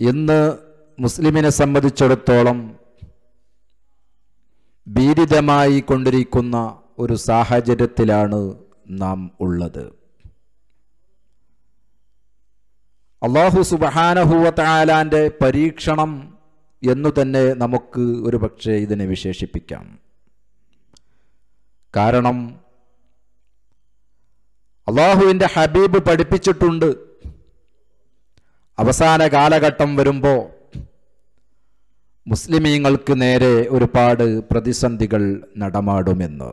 ഇന്ന് മുസ്ലിമിനെ സംബന്ധിച്ചിടത്തോളം ഭീതിതമായി കൊണ്ടിരിക്കുന്ന ഒരു സാഹചര്യത്തിലാണ് നാം ഉള്ളത് അള്ളാഹു സുബഹാനഹുവത്താലാൻ്റെ പരീക്ഷണം എന്നു തന്നെ നമുക്ക് ഒരു പക്ഷേ ഇതിനെ വിശേഷിപ്പിക്കാം കാരണം അള്ളാഹുവിൻ്റെ ഹബീബ് പഠിപ്പിച്ചിട്ടുണ്ട് അവസാന കാലഘട്ടം വരുമ്പോൾ മുസ്ലിമീങ്ങൾക്ക് നേരെ ഒരുപാട് പ്രതിസന്ധികൾ നടമാടുമെന്ന്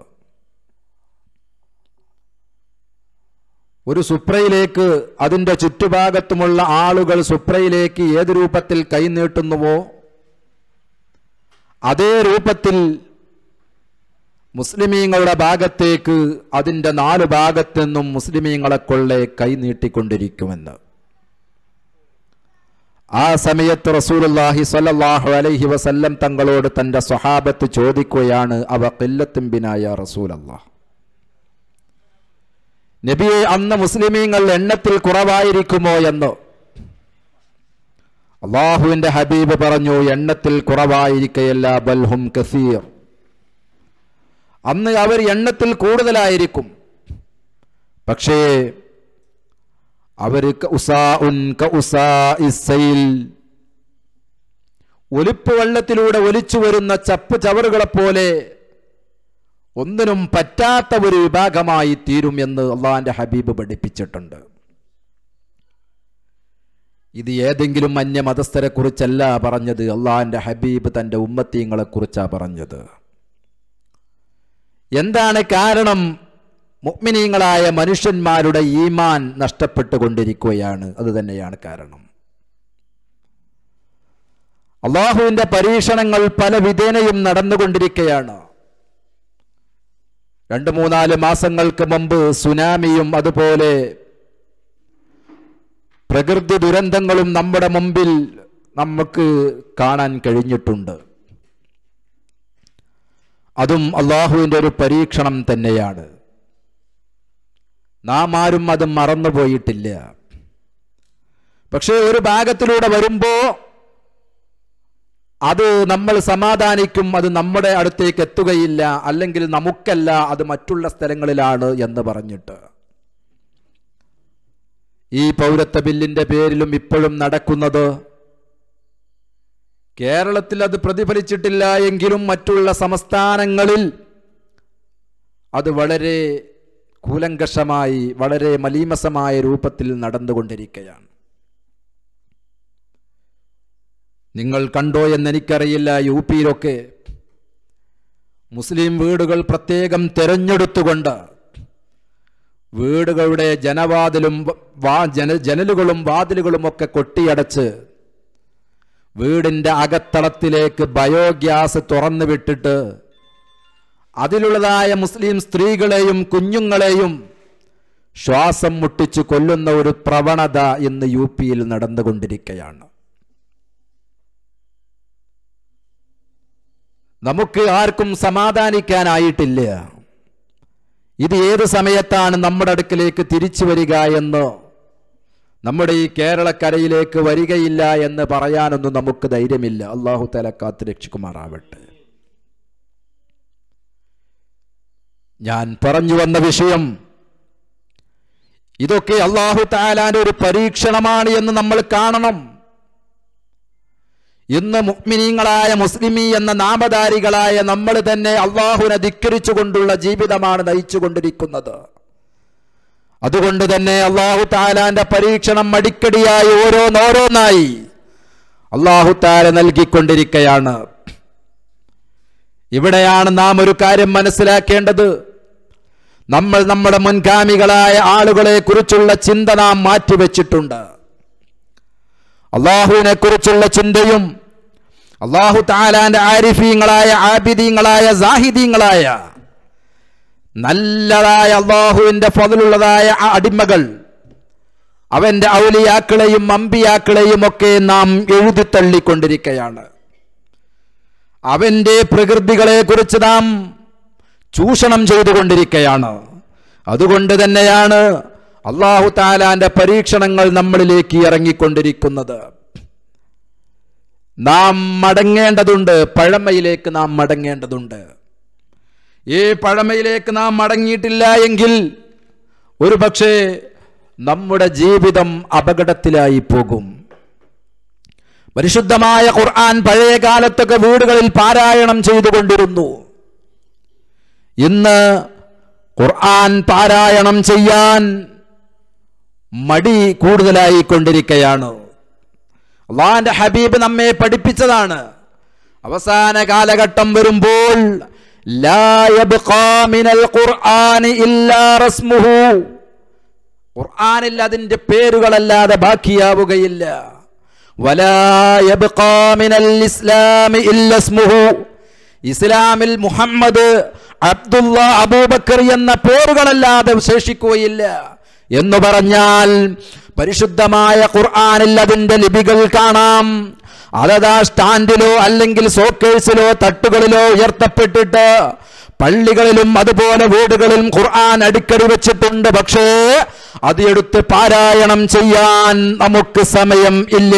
ഒരു സുപ്രയിലേക്ക് അതിൻ്റെ ചുറ്റുഭാഗത്തുമുള്ള ആളുകൾ സുപ്രയിലേക്ക് ഏത് രൂപത്തിൽ കൈനീട്ടുന്നുവോ അതേ രൂപത്തിൽ മുസ്ലിമീങ്ങളുടെ ഭാഗത്തേക്ക് അതിൻ്റെ നാല് ഭാഗത്തു നിന്നും മുസ്ലിമീങ്ങളെ കൊള്ളെ കൈനീട്ടിക്കൊണ്ടിരിക്കുമെന്ന് ആ സമയത്ത് റസൂലുള്ളാഹി സ്വല്ലല്ലാഹു അലൈഹി വസല്ലം തങ്ങളോട് തൻ്റെ സ്വഹാബത്ത് ചോദിക്കുകയാണ് അവ കില്ലത്തുംബിനായ റസൂലല്ലാഹ് നബിയെ അന്ന് മുസ്ലിമീങ്ങൾ എണ്ണത്തിൽ കുറവായിരിക്കുമോ എന്ന് അള്ളാഹുവിൻ്റെ ഹബീബ് പറഞ്ഞു എണ്ണത്തിൽ കുറവായിരിക്കയല്ല ബൽഹും കസീർ അന്ന് അവർ എണ്ണത്തിൽ കൂടുതലായിരിക്കും പക്ഷേ അവർ ഒലിപ്പ് വെള്ളത്തിലൂടെ ഒലിച്ചു വരുന്ന ചപ്പ് ചവറുകളെ പോലെ ഒന്നിനും പറ്റാത്ത ഒരു വിഭാഗമായി തീരും എന്ന് അള്ളാഹിൻ്റെ ഹബീബ് പഠിപ്പിച്ചിട്ടുണ്ട് ഇത് ഏതെങ്കിലും അന്യമതസ്ഥരെ കുറിച്ചല്ല പറഞ്ഞത് അള്ളാഹിൻ്റെ ഹബീബ് തൻ്റെ ഉമ്മത്തീങ്ങളെ കുറിച്ചാണ് പറഞ്ഞത് എന്താണ് കാരണം മുഗ്മിനീങ്ങളായ മനുഷ്യന്മാരുടെ ഈമാൻ നഷ്ടപ്പെട്ടുകൊണ്ടിരിക്കുകയാണ് അത് തന്നെയാണ് കാരണം അള്ളാഹുവിൻ്റെ പരീക്ഷണങ്ങൾ പല വിധേനയും നടന്നുകൊണ്ടിരിക്കുകയാണ് രണ്ട് മൂന്നാല് മാസങ്ങൾക്ക് മുമ്പ് സുനാമിയും അതുപോലെ പ്രകൃതി ദുരന്തങ്ങളും നമ്മുടെ മുമ്പിൽ നമുക്ക് കാണാൻ കഴിഞ്ഞിട്ടുണ്ട് അതും അള്ളാഹുവിൻ്റെ ഒരു പരീക്ഷണം തന്നെയാണ് നാം ആരും അത് മറന്നുപോയിട്ടില്ല പക്ഷേ ഒരു ഭാഗത്തിലൂടെ വരുമ്പോൾ അത് നമ്മൾ സമാധാനിക്കും അത് നമ്മുടെ അടുത്തേക്ക് എത്തുകയില്ല അല്ലെങ്കിൽ നമുക്കല്ല അത് മറ്റുള്ള സ്ഥലങ്ങളിലാണ് എന്ന് പറഞ്ഞിട്ട് ഈ പൗരത്വ ബില്ലിന്റെ പേരിലും ഇപ്പോഴും നടക്കുന്നത് കേരളത്തിൽ അത് പ്രതിഫലിച്ചിട്ടില്ല എങ്കിലും മറ്റുള്ള സംസ്ഥാനങ്ങളിൽ അത് വളരെ കൂലങ്കഷമായി വളരെ മലീമസമായ രൂപത്തിൽ നടന്നുകൊണ്ടിരിക്കുകയാണ് നിങ്ങൾ കണ്ടോ എന്നെനിക്കറിയില്ല യു പിയിലൊക്കെ മുസ്ലിം വീടുകൾ പ്രത്യേകം തെരഞ്ഞെടുത്തുകൊണ്ട് വീടുകളുടെ ജനവാതിലും വാ ജന ജനലുകളും വാതിലുകളും ഒക്കെ കൊട്ടിയടച്ച് വീടിൻ്റെ അകത്തളത്തിലേക്ക് ബയോഗ്യാസ് തുറന്നു വിട്ടിട്ട് അതിലുള്ളതായ മുസ്ലിം സ്ത്രീകളെയും കുഞ്ഞുങ്ങളെയും ശ്വാസം മുട്ടിച്ചു കൊല്ലുന്ന ഒരു പ്രവണത ഇന്ന് യു പിയിൽ നടന്നുകൊണ്ടിരിക്കുകയാണ് നമുക്ക് ആർക്കും സമാധാനിക്കാനായിട്ടില്ല ഇത് ഏത് സമയത്താണ് നമ്മുടെ അടുക്കിലേക്ക് തിരിച്ചു വരിക എന്ന് നമ്മുടെ ഈ കേരളക്കരയിലേക്ക് വരികയില്ല എന്ന് പറയാനൊന്നും നമുക്ക് ധൈര്യമില്ല അള്ളാഹു തല കാത്ത് രക്ഷിക്കുമാറാവട്ടെ ഞാൻ പറഞ്ഞു വന്ന വിഷയം ഇതൊക്കെ അള്ളാഹു താലാന്റെ ഒരു പരീക്ഷണമാണ് എന്ന് നമ്മൾ കാണണം ഇന്ന് മുഗ്മിനീങ്ങളായ മുസ്ലിമി എന്ന നാമധാരികളായ നമ്മൾ തന്നെ അള്ളാഹുവിനെ ധിക്കരിച്ചുകൊണ്ടുള്ള ജീവിതമാണ് നയിച്ചുകൊണ്ടിരിക്കുന്നത് അതുകൊണ്ട് തന്നെ അള്ളാഹു താലാന്റെ പരീക്ഷണം അടിക്കടിയായി ഓരോന്നോരോന്നായി അള്ളാഹു താല നൽകിക്കൊണ്ടിരിക്കുകയാണ് ഇവിടെയാണ് നാം ഒരു കാര്യം മനസ്സിലാക്കേണ്ടത് നമ്മൾ നമ്മുടെ മുൻഗാമികളായ ആളുകളെ കുറിച്ചുള്ള ചിന്ത നാം മാറ്റിവെച്ചിട്ടുണ്ട് അള്ളാഹുവിനെ കുറിച്ചുള്ള ചിന്തയും അള്ളാഹു താലാന്റെ ആരിഫീങ്ങളായ ആബിദീങ്ങളായ സാഹിദീങ്ങളായ നല്ലതായ അള്ളാഹുവിന്റെ ഫതിലുള്ളതായ ആ അടിമകൾ അവന്റെ ഔലിയാക്കളെയും അമ്പിയാക്കളെയും ഒക്കെ നാം എഴുതിത്തള്ളിക്കൊണ്ടിരിക്കുകയാണ് അവന്റെ പ്രകൃതികളെ കുറിച്ച് നാം ചൂഷണം ചെയ്തുകൊണ്ടിരിക്കുകയാണ് അതുകൊണ്ട് തന്നെയാണ് അള്ളാഹു താലാന്റെ പരീക്ഷണങ്ങൾ നമ്മളിലേക്ക് ഇറങ്ങിക്കൊണ്ടിരിക്കുന്നത് നാം മടങ്ങേണ്ടതുണ്ട് പഴമയിലേക്ക് നാം മടങ്ങേണ്ടതുണ്ട് ഈ പഴമയിലേക്ക് നാം മടങ്ങിയിട്ടില്ല എങ്കിൽ ഒരു പക്ഷേ നമ്മുടെ ജീവിതം അപകടത്തിലായി പോകും പരിശുദ്ധമായ ഖുർആൻ പഴയ കാലത്തൊക്കെ വീടുകളിൽ പാരായണം ചെയ്തുകൊണ്ടിരുന്നു ഇന്ന് ഖുർആൻ പാരായണം ചെയ്യാൻ മടി കൂടുതലായി കൊണ്ടിരിക്കുകയാണ് അള്ളാന്റെ ഹബീബ് നമ്മെ പഠിപ്പിച്ചതാണ് അവസാന കാലഘട്ടം വരുമ്പോൾ ലാ യബ്ഖാ മിനൽ ഖുർആനി ഇല്ലാ റസ്മുഹു ഖുർആനിൽ അതിന്റെ പേരുകളല്ലാതെ ബാക്കിയാവുകയില്ല വലാ യബ്ഖാ മിനൽ ഇസ്ലാമി ഇല്ല ഇസ്മുഹു ഇസ്ലാമിൽ മുഹമ്മദ് അബ്ദുള്ള അബൂബക്കർ എന്ന പേരുകളല്ലാതെ ശേഷിക്കുകയില്ല എന്ന് പറഞ്ഞാൽ പരിശുദ്ധമായ ഖുർആനിൽ അതിന്റെ ലിപികൾ കാണാം അതതാ സ്റ്റാൻഡിലോ അല്ലെങ്കിൽ സോക്കേഴ്സിലോ തട്ടുകളിലോ ഉയർത്തപ്പെട്ടിട്ട് പള്ളികളിലും അതുപോലെ വീടുകളിലും ഖുർആൻ അടിക്കടി വെച്ചിട്ടുണ്ട് പക്ഷേ അത് എടുത്ത് പാരായണം ചെയ്യാൻ നമുക്ക് സമയം ഇല്ല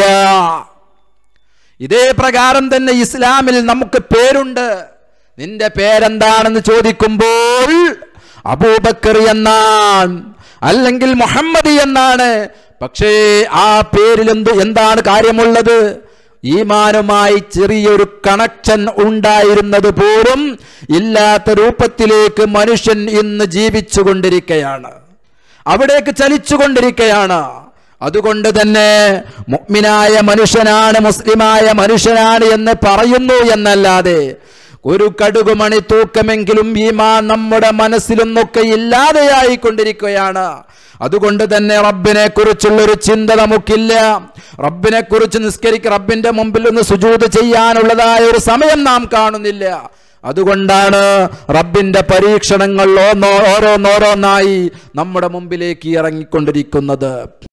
ഇതേ പ്രകാരം തന്നെ ഇസ്ലാമിൽ നമുക്ക് പേരുണ്ട് നിന്റെ പേരെന്താണെന്ന് ചോദിക്കുമ്പോൾ അബൂബക്കർ എന്നാണ് അല്ലെങ്കിൽ മുഹമ്മദ് എന്നാണ് പക്ഷേ ആ പേരിൽ എന്ത് എന്താണ് കാര്യമുള്ളത് ഈമാനുമായി ചെറിയൊരു കണക്ഷൻ ഉണ്ടായിരുന്നത് പോലും ഇല്ലാത്ത രൂപത്തിലേക്ക് മനുഷ്യൻ ഇന്ന് ജീവിച്ചു കൊണ്ടിരിക്കുകയാണ് അവിടേക്ക് ചലിച്ചുകൊണ്ടിരിക്കുകയാണ് അതുകൊണ്ട് തന്നെ മുഅ്മിനായ മനുഷ്യനാണ് മുസ്ലിമായ മനുഷ്യനാണ് എന്ന് പറയുന്നു എന്നല്ലാതെ ഒരു കടുകുമണി തൂക്കമെങ്കിലും ഈമാൻ നമ്മുടെ മനസ്സിലൊന്നൊക്കെ ഇല്ലാതെയായി കൊണ്ടിരിക്കുകയാണ് അതുകൊണ്ട് തന്നെ റബ്ബിനെ കുറിച്ചുള്ള ഒരു ചിന്ത നമുക്കില്ല റബ്ബിനെ കുറിച്ച് നിസ്കരിക്ക റബ്ബിന്റെ മുമ്പിൽ ഒന്ന് സുജൂത് ചെയ്യാനുള്ളതായ ഒരു സമയം നാം കാണുന്നില്ല അതുകൊണ്ടാണ് റബ്ബിന്റെ പരീക്ഷണങ്ങൾ ഓന്നോ ഓരോന്നോരോന്നായി നമ്മുടെ മുമ്പിലേക്ക് ഇറങ്ങിക്കൊണ്ടിരിക്കുന്നത്